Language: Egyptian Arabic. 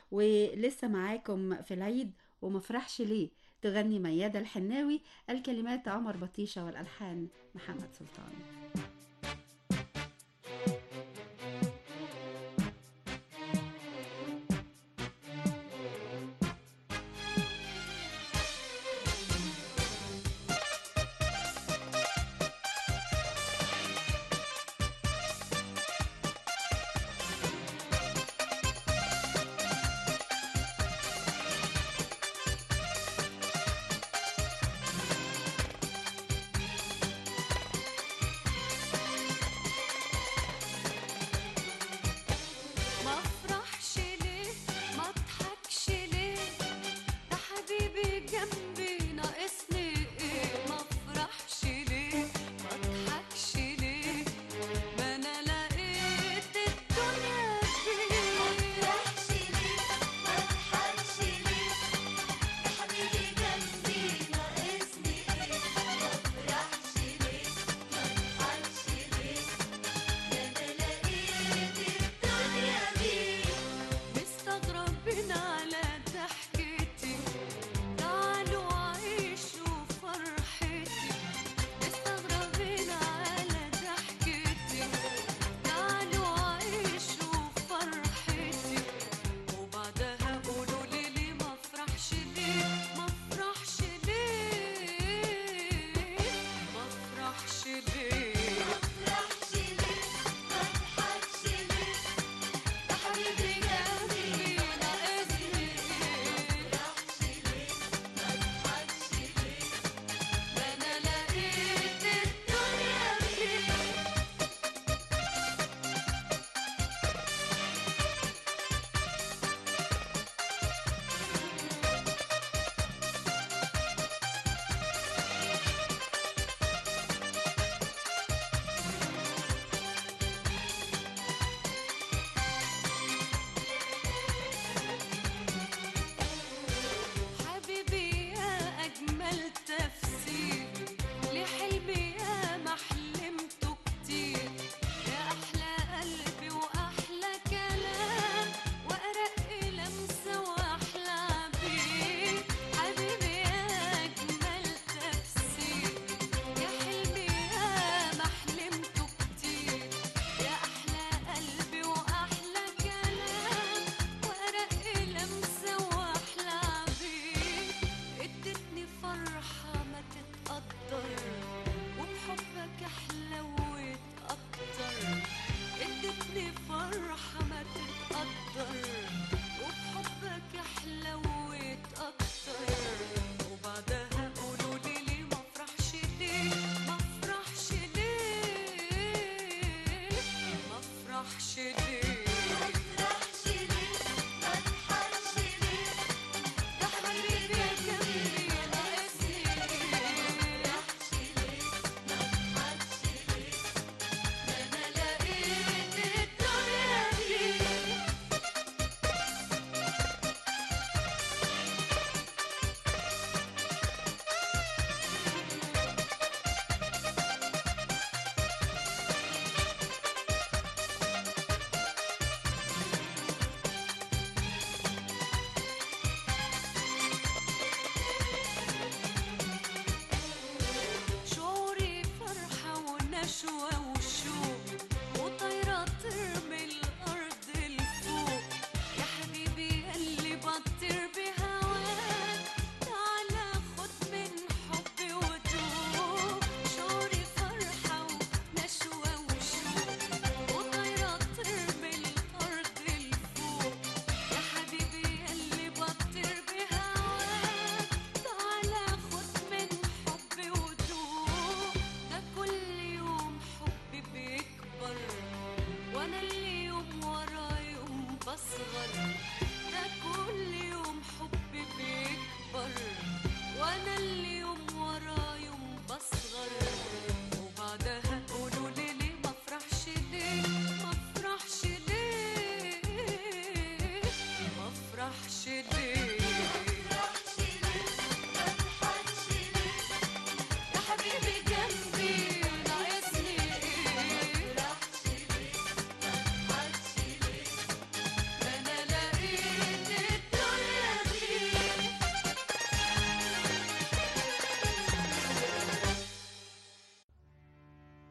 ولسه معاكم في العيد ومفرحش ليه تغني ميادة الحناوي الكلمات عمر بطيشة والألحان محمد سلطان ما افرحش ليه ما اضحكش ليه ده حبيبي جنبي ناقصني ايه ما افرحش ليه ما اضحكش ليه ما انا لقيت الدنيا فيه ما افرحش ليه ما اضحكش ليه ده حبيبي جنبي ناقصني ايه ما افرحش ليه ما اضحكش ليه مستغربين على ضحكتي تعالوا عيشوا فرحتي مستغربين على ضحكتي تعالوا عيشوا فرحتي وبعدها قولوا لي ليه ما افرحش ليه ما افرحش ليه ما افرحش ليه ما افرحش ليه ما اضحكش ليه يا حبيبي جنبي ناقصني ما افرحش ليه ما اضحكش ليه ده انا لقيت الدنيا فيه حبيبي يا أجمل تفسير لحلمي يا ما حلمته كتير يا أحلى قلبي وأحلى كلام وأرق لمسة وأحلى عبير حبيبي يا أجمل تفسير يا حلمي يا ما حلمته كتير يا أحلى قلبي وأحلى كلام وأرق لمسة وأحلى عبير ادتني فرحة ما تتقدر وبحبك حلوت أكتر ادتني فرحة ما تتقدر وبحبك حلوت أكتر وبعدها قولوا لي ليه ما افرحش ليه ما افرحش ليه ما افرحش ليه ما افرحش ليه ما اضحكش ليه ده حبيبي جنبي ناقصني ما افرحش ليه ما اضحكش ليه ده انا لقيت الدنيا فيه شعوري فرحة ونشوة وشوق وطايرة ترمي الأرض لفوق يا حبيبي اللي بطير بهواك تعالى خد من حبي ودوق شعوري فرحة ونشوة وشوق وطايرة ترمي الأرض لفوق يا حبيبي اللي بطير بهواك تعالى خد من حبي ودوق ده كل يوم حبي بيكبر وانا اللي يوم ورا يوم بصغر ده كل يوم حبي بيكبر وانا اللي يوم ورا يوم بصغر وبعدها قولوا لي ليه ما افرحش ليه ما افرحش ليه ما افرحش ليه